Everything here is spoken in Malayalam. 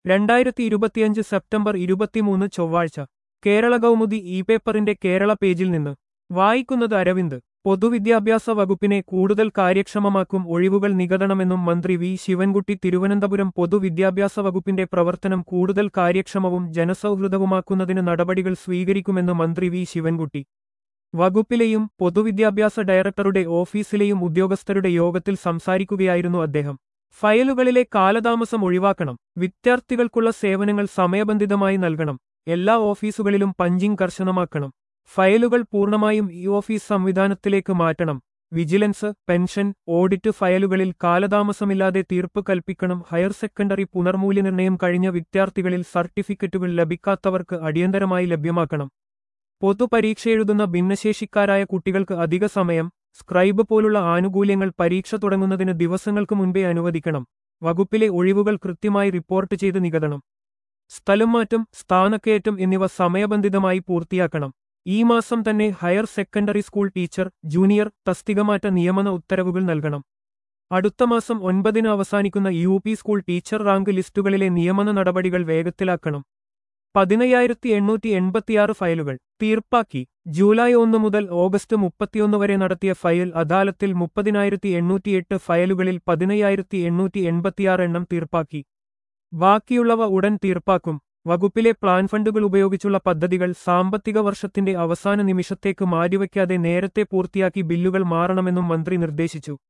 രണ്ടായിരത്തി ഇരുപത്തിയഞ്ച് സെപ്റ്റംബർ ഇരുപത്തിമൂന്ന് ചൊവ്വാഴ്ച കേരള കൗമുദി ഇ പേപ്പറിന്റെ കേരള പേജിൽ നിന്ന് വായിക്കുന്നത് അരവിന്ദ് പൊതുവിദ്യാഭ്യാസ വകുപ്പിനെ കൂടുതൽ കാര്യക്ഷമമാക്കും ഒഴിവുകൾ നികതണമെന്നും മന്ത്രി വി ശിവൻകുട്ടി തിരുവനന്തപുരം പൊതുവിദ്യാഭ്യാസ വകുപ്പിന്റെ പ്രവർത്തനം കൂടുതൽ കാര്യക്ഷമവും ജനസൗഹൃദവുമാക്കുന്നതിന് നടപടികൾ സ്വീകരിക്കുമെന്ന് മന്ത്രി വി ശിവൻകുട്ടി വകുപ്പിലെയും പൊതുവിദ്യാഭ്യാസ ഡയറക്ടറുടെ ഓഫീസിലെയും ഉദ്യോഗസ്ഥരുടെ യോഗത്തിൽ സംസാരിക്കുകയായിരുന്നു അദ്ദേഹം ഫയലുകളിലെ കാലതാമസം ഒഴിവാക്കണം വിദ്യാർത്ഥികൾക്കുള്ള സേവനങ്ങൾ സമയബന്ധിതമായി നൽകണം എല്ലാ ഓഫീസുകളിലും പഞ്ചിംഗ് കർശനമാക്കണം ഫയലുകൾ പൂർണ്ണമായും ഇ ഓഫീസ് സംവിധാനത്തിലേക്ക് മാറ്റണം വിജിലൻസ് പെൻഷൻ ഓഡിറ്റ് ഫയലുകളിൽ കാലതാമസമില്ലാതെ തീർപ്പ് കൽപ്പിക്കണം ഹയർ സെക്കൻഡറി പുനർമൂല്യനിർണ്ണയം കഴിഞ്ഞ വിദ്യാർത്ഥികളിൽ സർട്ടിഫിക്കറ്റുകൾ ലഭിക്കാത്തവർക്ക് അടിയന്തരമായി ലഭ്യമാക്കണം പൊതുപരീക്ഷ എഴുതുന്ന ഭിന്നശേഷിക്കാരായ കുട്ടികൾക്ക് അധിക സമയം സ്ക്രൈബ് പോലുള്ള ആനുകൂല്യങ്ങൾ പരീക്ഷ തുടങ്ങുന്നതിന് ദിവസങ്ങൾക്ക് മുൻപേ അനുവദിക്കണം വകുപ്പിലെ ഒഴിവുകൾ കൃത്യമായി റിപ്പോർട്ട് ചെയ്ത് നികതണം സ്ഥലം മാറ്റം സ്ഥാനക്കയറ്റം എന്നിവ സമയബന്ധിതമായി പൂർത്തിയാക്കണം ഈ മാസം തന്നെ higher secondary school teacher junior തസ്തികമാറ്റ നിയമന ഉത്തരവുകൾ നൽകണം അടുത്ത മാസം ഒൻപതിന് അവസാനിക്കുന്ന U P school teacher rank ലിസ്റ്റുകളിലെ നിയമന നടപടികൾ വേഗത്തിലാക്കണം പതിനയ്യായിരത്തി എണ്ണൂറ്റി എൺപത്തിയാറ് ഫയലുകൾ തീർപ്പാക്കി ജൂലൈ ഒന്ന് മുതൽ ഓഗസ്റ്റ് മുപ്പത്തിയൊന്ന് വരെ നടത്തിയ ഫയൽ അദാലത്തിൽ മുപ്പതിനായിരത്തി എണ്ണൂറ്റിയെട്ട് ഫയലുകളിൽ പതിനയ്യായിരത്തി എണ്ണൂറ്റി എൺപത്തിയാറ് എണ്ണം തീർപ്പാക്കി ബാക്കിയുള്ളവ ഉടൻ തീർപ്പാക്കും വകുപ്പിലെ പ്ലാൻ ഫണ്ടുകൾ ഉപയോഗിച്ചുള്ള പദ്ധതികൾ സാമ്പത്തിക വർഷത്തിന്റെ അവസാന നിമിഷത്തേക്ക് മാറ്റിവയ്ക്കാതെ നേരത്തെ പൂർത്തിയാക്കി ബില്ലുകൾ മാറണമെന്നും മന്ത്രി നിർദ്ദേശിച്ചു